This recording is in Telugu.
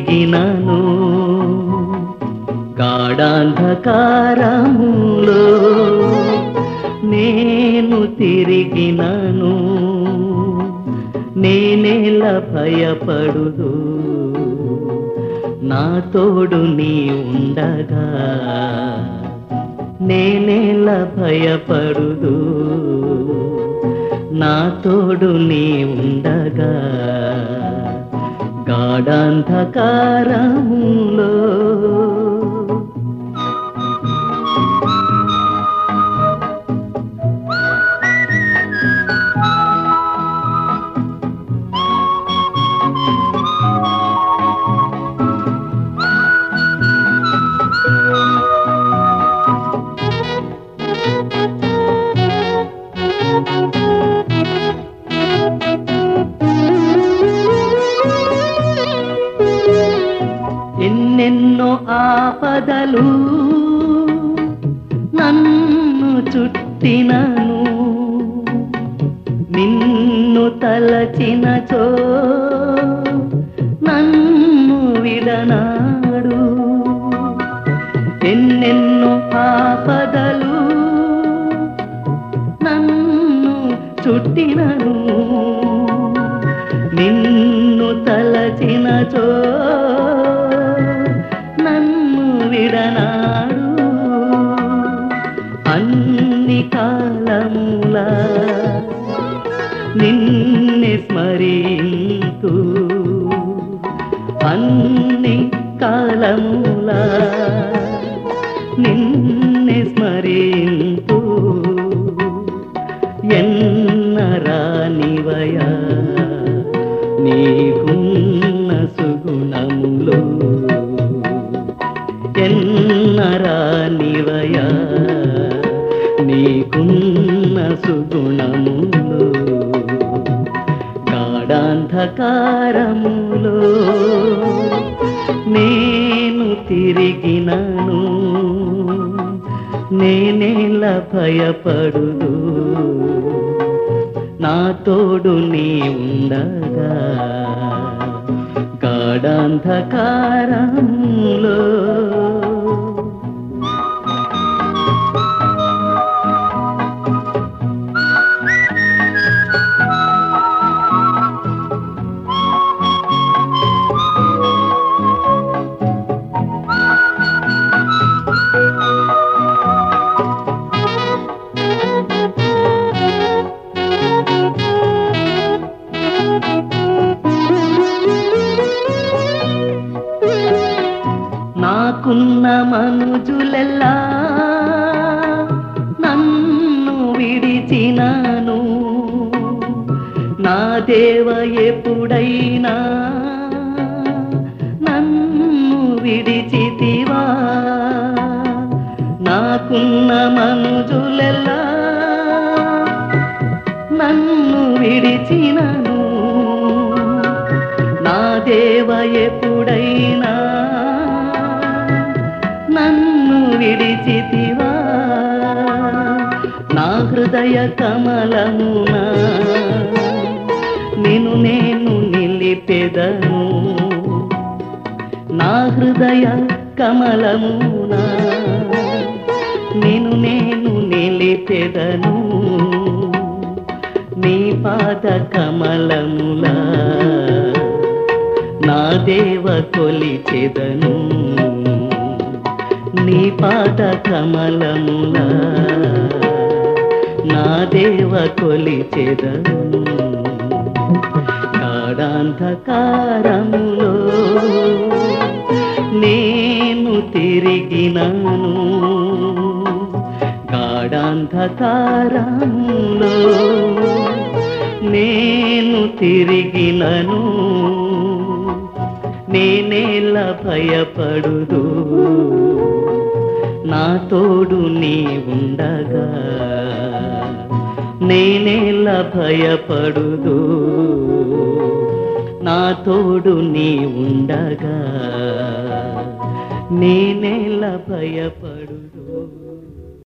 తిరిగినను గాఢాంధకారములో నేను తిరిగినను నేనేల భయపడుదు నా తోడు నీ ఉండగా నేనేల భయపడుదు నా తోడు నీ ఉండగా గాఢాంధకారములో ఎన్నెన్నో ఆపదలు నన్ను చుట్టినను నిన్ను తలచినచో నన్ను విడనాడు ఎన్నెన్నో ఆపదలు నన్ను చుట్టినను నిన్ను తలచినచో నన్ను విడనాడు అన్ని కాలములా నిన్నే స్మరింతు అన్ని కాలములా నిన్నే స్మరింతు ఎన్నరానివయా నీకున్న సుగుణములు ఎన్నరానివయా నీకున్న సుగుణములు గాఢాంధకారములో నేను తిరిగినను నేనేల భయపడుదు నా తోడు నీ ఉండగా గాఢాంధకారంలో నాకున్న మనుజులెల్లా నన్ను విడిచినాను నా దేవ ఎప్పుడైనా నన్ను విడిచితివా నాకున్న మనుజులెల్లా నన్ను విడిచినను నా దేవ ఎప్పుడైనా నన్ను విడిచితివా నా హృదయ కమలమున నిన్ను నేను నిలిపెదను నా హృదయ కమలమున నిన్ను నేను నిలిపెదను నీ పాద కమలములా నా దేవ కొలిచెదను నీ పాద కమలములా నా దేవ కొలిచెదను గాఢాంధకారములో నేను తిరిగినను గాఢాంధకారములో నేను తిరిగినను నేనేల భయపడుదు నా తోడు నీ ఉండగా నేనేల భయపడుదు నా తోడు నీ ఉండగా నేనేల భయపడుదు